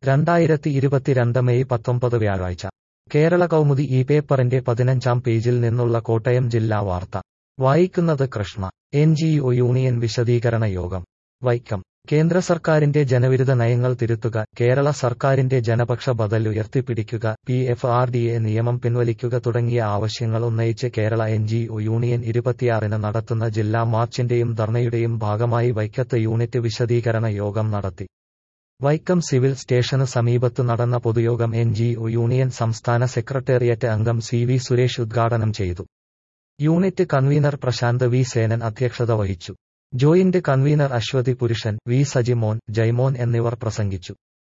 രണ്ടായിരത്തി ഇരുപത്തിരണ്ട് മെയ് പത്തൊമ്പത് വ്യാഴാഴ്ച കേരള കൗമുദി ഈ പേപ്പറിന്റെ പതിനഞ്ചാം പേജിൽ നിന്നുള്ള കോട്ടയം ജില്ലാ വാർത്ത വായിക്കുന്നത് Krishna N G O union വിശദീകരണ യോഗം വൈക്കം കേന്ദ്ര സർക്കാരിന്റെ ജനവിരുദ്ധ നയങ്ങൾ തിരുത്തുക കേരള സർക്കാരിന്റെ ജനപക്ഷ ബദൽ ഉയർത്തിപ്പിടിക്കുക P F R D A നിയമം പിൻവലിക്കുക തുടങ്ങിയ ആവശ്യങ്ങൾ ഉന്നയിച്ച് Kerala N G O union ഇരുപത്തിയാറിന് നടത്തുന്ന ജില്ലാ മാർച്ചിന്റെയും ധർണയുടെയും ഭാഗമായി വൈക്കത്ത് യൂണിറ്റ് വിശദീകരണ യോഗം നടത്തി വൈക്കം സിവിൽ സ്റ്റേഷന് സമീപത്ത് നടന്ന പൊതുയോഗം എൻ ജി ഒ യൂണിയൻ സംസ്ഥാന സെക്രട്ടേറിയറ്റ് അംഗം സി വി സുരേഷ് ഉദ്ഘാടനം ചെയ്തു unit convener Prashanth V Senan അധ്യക്ഷത വഹിച്ചു ജോയിന്റ് കൺവീനർ അശ്വതി പുരുഷൻ വി സജിമോൻ ജയ്മോൻ എന്നിവർ പ്രസംഗിച്ചു